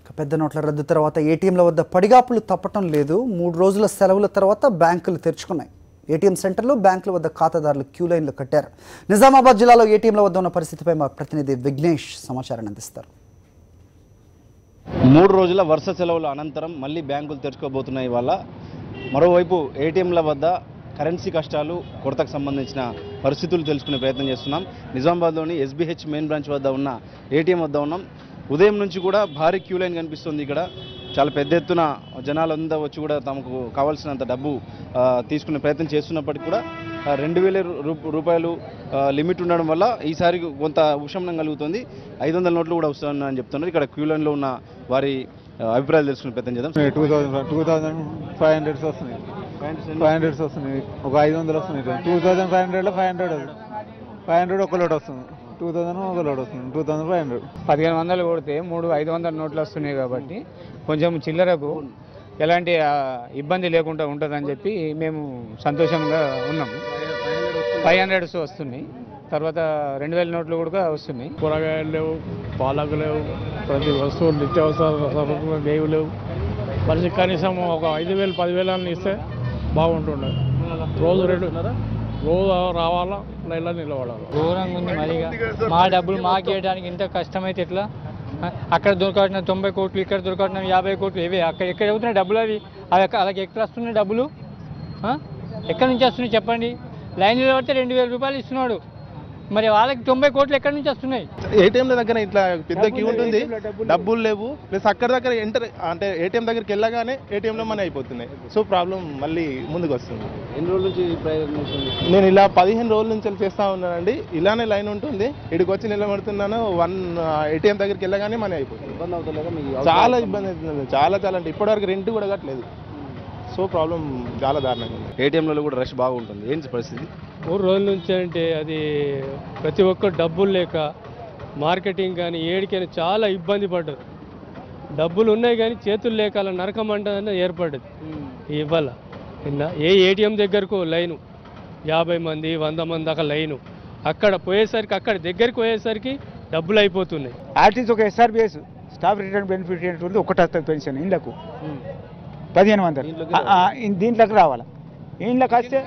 పెద్ద నోట్ల రద్దు తర్వాత ఏటీఎంల వద్ద పడిగాపులు తప్పటం లేదు మూడు రోజుల సెలవుల తర్వాత బ్యాంకులు తెరుచుకున్నాయి ఏటీఎం సెంటర్లు బ్యాంకుల వద్ద ఖాతాదారులు క్యూ లైన్లు కట్టారు నిజామాబాద్ జిల్లాలో ఏటీఎంల వద్ద ఉన్న పరిస్థితిపై మా ప్రతినిధి విఘ్నేష్ సమాచారాన్ని అందిస్తారు మూడు రోజుల వరుస సెలవుల అనంతరం మళ్ళీ బ్యాంకులు తెరుచుకోబోతున్నాయి వల్ల మరోవైపు ఏటీఎంల వద్ద కరెన్సీ కష్టాలు కొరతకు సంబంధించిన పరిస్థితులు తెలుసుకునే ప్రయత్నం చేస్తున్నాం నిజామాబాద్లోని ఎస్బీహెచ్ మెయిన్ బ్రాంచ్ వద్ద ఉన్న ఏటీఎం వద్ద ఉన్నాం ఉదయం నుంచి కూడా భారీ క్యూ లైన్ కనిపిస్తుంది ఇక్కడ చాలా పెద్ద ఎత్తున జనాలంతా వచ్చి కూడా తమకు కావాల్సినంత డబ్బు ఆ, తీసుకునే ప్రయత్నం చేస్తున్నప్పటికీ కూడా ఆ, రెండు వేల రూ- రూపాయలు ఆ, లిమిట్ ఉండడం వల్ల ఈసారి కొంత ఉపశమనం కలుగుతుంది ఐదు వందల నోట్లు కూడా వస్తున్నాయని చెప్తున్నారు ఇక్కడ క్యూ లైన్లో ఉన్న వారి ఆ, అభిప్రాయాలు తెలుసుకునే ప్రయత్నం చేద్దాం two thousand two thousand five hundreds వస్తున్నాయి ఫైవ్ హండ్రెడ్స్ వస్తున్నాయి ఒక ఐదు వందలు వస్తున్నాయి టూ థౌసండ్ ఫైవ్ హండ్రెడ్లో ఫైవ్ హండ్రెడ్ ఫైవ్ హండ్రెడ్ ఒక లోడ్ వస్తుంది టూ థౌసండ్ ఒక లోడ్ వస్తుంది టూ థౌసండ్ ఫైవ్ హండ్రెడ్ పదిహేను వందలు కొడితే మూడు ఐదు వందల నోట్లు వస్తున్నాయి కాబట్టి కొంచెం చిల్లరకు ఎలాంటి ఆ, ఇబ్బంది లేకుండా ఉంటుందని చెప్పి మేము సంతోషంగా ఉన్నాము ఫైవ్ హండ్రెడ్స్ వస్తున్నాయి తర్వాత రెండు వేల నోట్లు కూడా వస్తున్నాయి కూరగాయలు లేవు పాలకు లేవు ప్రతి వస్తువు నిత్యావసర సరుకులు లేవు లేవు మనిషికి కనీసం ఒక ఐదు వేలు పదివేలు అని ఇస్తే బాగుంటుండే రోజు రెండు రోజు రావాలా లైన్లో నిలబడాలి ఘోరంగా ఉంది మరిగా మా డబ్బులు మాకేయడానికి ఇంత కష్టమైతే ఎట్లా ఆ, అక్కడ దొరకాల్సిన తొంభై కోట్లు ఇక్కడ దొరకాల్సిన యాభై కోట్లు ఇవే అక్కడ ఎక్కడ అవుతున్నాయి డబ్బులు అవి అవి ఎక్క- అలాగే ఎక్కడ వస్తున్నాయి డబ్బులు ఆ? ఎక్కడి నుంచి వస్తున్నాయి చెప్పండి లైన్ నిలబడితే రెండు వేల రూపాయలు ఇస్తున్నాడు మరి వాళ్ళకి తొంభై కోట్లు ఎక్కడి నుంచి వస్తున్నాయి ఏటీఎంల దగ్గర ఇట్లా పెద్ద క్యూ ఉంటుంది డబ్బులు లేవు ప్లస్ అక్కడ దగ్గర ఎంటర్ అంటే ఏటీఎం దగ్గరికి వెళ్ళగానే ఏటీఎంలో మనీ అయిపోతున్నాయి సో ప్రాబ్లం మళ్ళీ ముందుకు వస్తుంది ఎన్ని రోజుల నుంచి ప్రయత్నం చేస్తుంది? నేను ఇలా పదిహేను రోజుల నుంచి చేస్తా ఉన్నానండి ఇలానే లైన్ ఉంటుంది ఇక్కడికి వచ్చి నిలబడుతున్నాను వన్ ఏటీఎం దగ్గరికి వెళ్ళగానే మనీ అయిపోతుంది ఇబ్బంది అవుతుందా మీకు చాలా ఇబ్బంది అవుతుంది చాలా చాలా అంటే ఇప్పటివరకు రెంట్ కూడా కట్టలేదు సో ప్రాబ్లం చాలా దారుణంగా ఉంది ఏటీఎంలలో కూడా రష్ బాగుంటుంది ఏంటి పరిస్థితి మూడు రోజుల నుంచి అంటే అది ప్రతి ఒక్క డబ్బులు లేక మార్కెటింగ్ కానీ ఏడికైనా చాలా ఇబ్బంది పడ్డది డబ్బులు ఉన్నాయి కానీ చేతులు లేక అలా నరకం అంటే ఏర్పడ్డది ఇవ్వాల నిన్న ఏ ఏటీఎం దగ్గరకు లైను యాభై మంది వంద మంది దాకా లైను అక్కడ పోయేసరికి అక్కడ దగ్గరికి పోయేసరికి డబ్బులు అయిపోతున్నాయి ఆర్టీసీ ఒక ఎస్ఆర్బిఎస్ స్టాఫ్ రిటర్న్ బెనిఫిట్ ఉంటుంది ఒకటి వస్తుంది పెన్షన్ ఇండ్లకు పదిహేను వందలు దీంట్లోకి ఆ, ఆ, ఇన్- దీంట్లోకి రావాలి ఇంట్లోకి వస్తే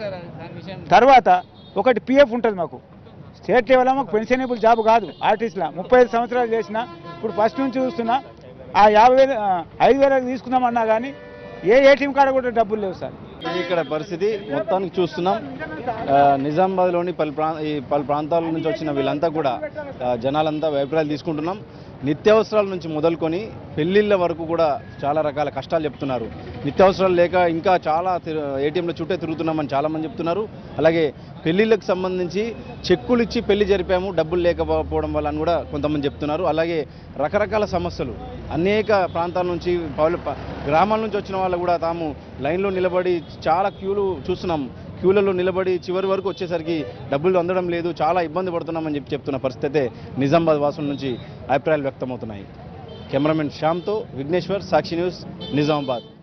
తర్వాత ఒకటి పిఎఫ్ ఉంటుంది మాకు స్టేట్ లెవెల్ మాకు పెన్షనబుల్ జాబ్ కాదు ఆర్టీసీలో ముప్పై ఐదు సంవత్సరాలు చేసిన ఇప్పుడు ఫస్ట్ నుంచి చూస్తున్నా ఆ యాభై వేలు ఆ, ఐదు వేలకు తీసుకుందామన్నా కానీ ఏ ఏటీఎం కాడ కూడా డబ్బులు లేవు సార్ ఇది ఇక్కడ పరిస్థితి మొత్తానికి చూస్తున్నాం ఆ, నిజామాబాద్లోని పలు ప్రా ఈ పలు ప్రాంతాల నుంచి వచ్చిన వీళ్ళంతా కూడా ఆ, జనాలంతా అభిప్రాయాలు తీసుకుంటున్నాం నిత్యావసరాల నుంచి మొదలుకొని పెళ్ళిళ్ళ వరకు కూడా చాలా రకాల కష్టాలు చెప్తున్నారు నిత్యావసరాలు లేక ఇంకా చాలా ఏటీఎంల చుట్టే తిరుగుతున్నామని చాలామంది చెప్తున్నారు అలాగే పెళ్ళిళ్ళకి సంబంధించి చెక్కులు ఇచ్చి పెళ్లి జరిపాము డబ్బులు లేకపోవడం వల్ల అని కూడా కొంతమంది చెప్తున్నారు అలాగే రకరకాల సమస్యలు అనేక ప్రాంతాల నుంచి పౌల ప- గ్రామాల నుంచి వచ్చిన వాళ్ళు కూడా తాము లైన్లో నిలబడి చాలా క్యూలు చూస్తున్నాం క్యూలలో నిలబడి చివరి వరకు వచ్చేసరికి డబ్బులు అందడం లేదు చాలా ఇబ్బంది పడుతున్నామని చెప్పి చెప్తున్న పరిస్థితి అయితే నిజామాబాద్ వాసుల నుంచి అభిప్రాయాలు వ్యక్తమవుతున్నాయి కెమెరామెన్ శ్యామ్తో విఘ్నేశ్వర్ సాక్షి న్యూస్ నిజామాబాద్